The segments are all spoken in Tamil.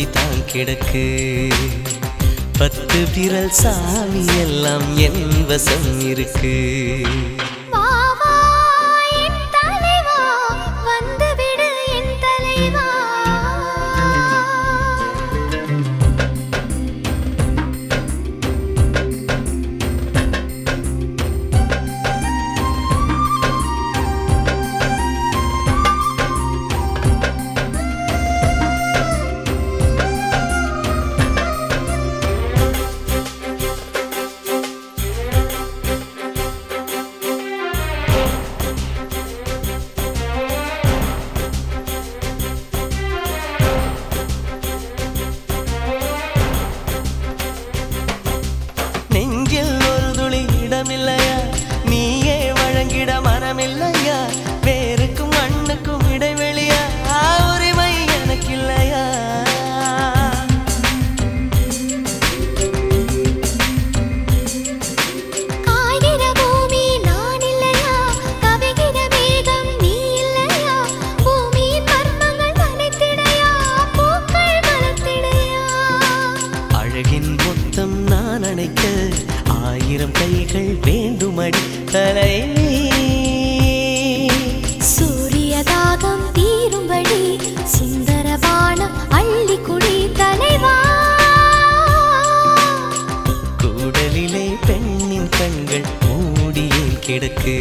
மூடித்தான் கிடக்கு பத்து விரல் சாமி எல்லாம் என் வசம் இருக்கு வா வா என் தலைவா வந்துவிடு என் தலைவா நெஞ்சில் ஒரு துளி இடமில்லையா நீயே வழங்கிட மனமில்லையா வேருக்கும் மண்ணுக்கும் இடைவெளியா உரிமை எனக்கில்லையா காய்கிற பூமி நான் இல்லையா கவிகிற மேகம் நீ இல்லையா பூமியின் மர்மங்கள் மறைத்திடையா பூக்கள் மலர்த்திடையா அழகின் மொத்தம் நான் அணைக்க ஆயிரம் கைகள் வேண்டுமடி தலைவி சூரிய தாகம் தீரும்படி சுந்தர பானம் அள்ளி குடி தலைவா கூடலிலே பெண்ணின் கண்கள் மூடியே கிடக்கு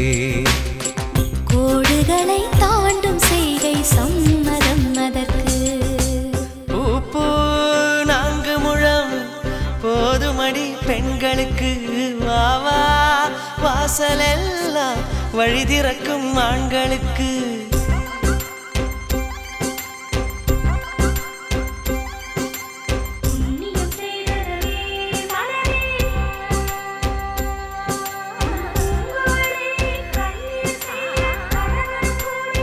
கோடுகளை தாண்டும் செய்கை சம்மதம் அதற்கு பூப்பூ நான்கு முழம் போதுமடி பெண்களுக்கு வாவா வாசலெல்லாம் வழி திறக்கும் ஆண்களுக்கு புண்ணியம் செய்தரவே மலரே கோடே கண்ணீர் கண்ணன்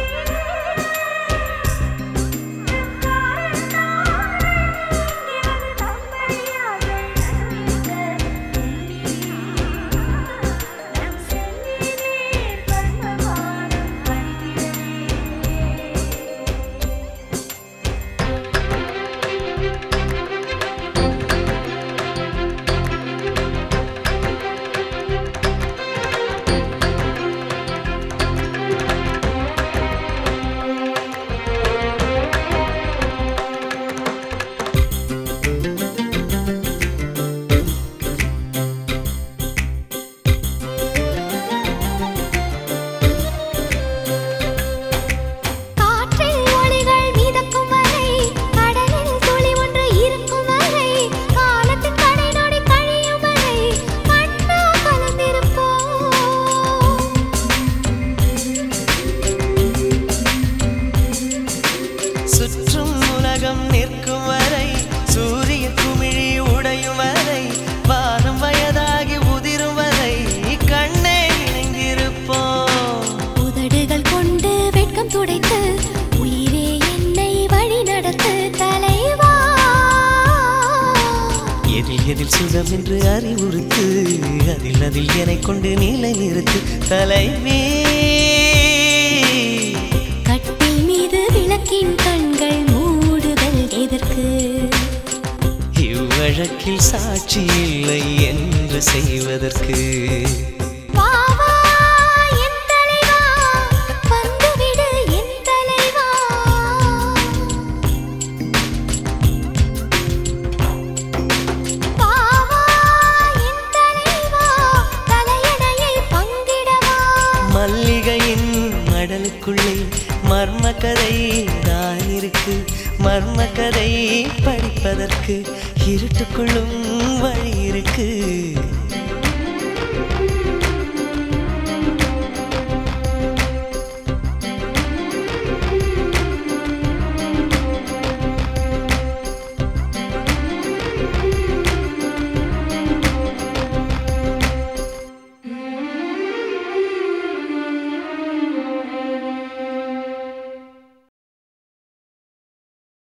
காற்றில் ஒளிகள் மிதக்கும் வரை கடலில் துளி ஒன்று இருக்கும் வரை காலத்தின் கடை நொடி கழியும் வரை கண்ணா கலந்திருப்போம் சுற்றும் உலகம் நிற்கும் வரை சூரிய குமிழி உடையும் வரை வானம் வயதாகி உதிரும் வரை கண்ணே இணைந்திருப்போம் உதடுகள் கொண்டு வெட்கம் துடைத்து உயிரே என்னை வழி நடத்து தலைவா எதில் எதில் சுகம் என்று அறிவுறுத்து அதில் அதில் என்னை கொண்டு நிலை நிறுத்து தலைவி கட்டில் மீது விளக்கின் கண்கள் மூடுதல் எதற்கு இவ்வழக்கில் சாட்சி இல்லை என்று செய்வதற்கு வா வா என் தலைவா வந்துவிடு என் தலைவா வா வா என் தலைவா தலையணையை பங்கிடவா மல்லிகையின் மடலுக்குள்ளே மர்ம கதை தான் இருக்கு மர்ம கதை படிப்பதற்கு இருட்டுக்குள்ளும் வழி இருக்கு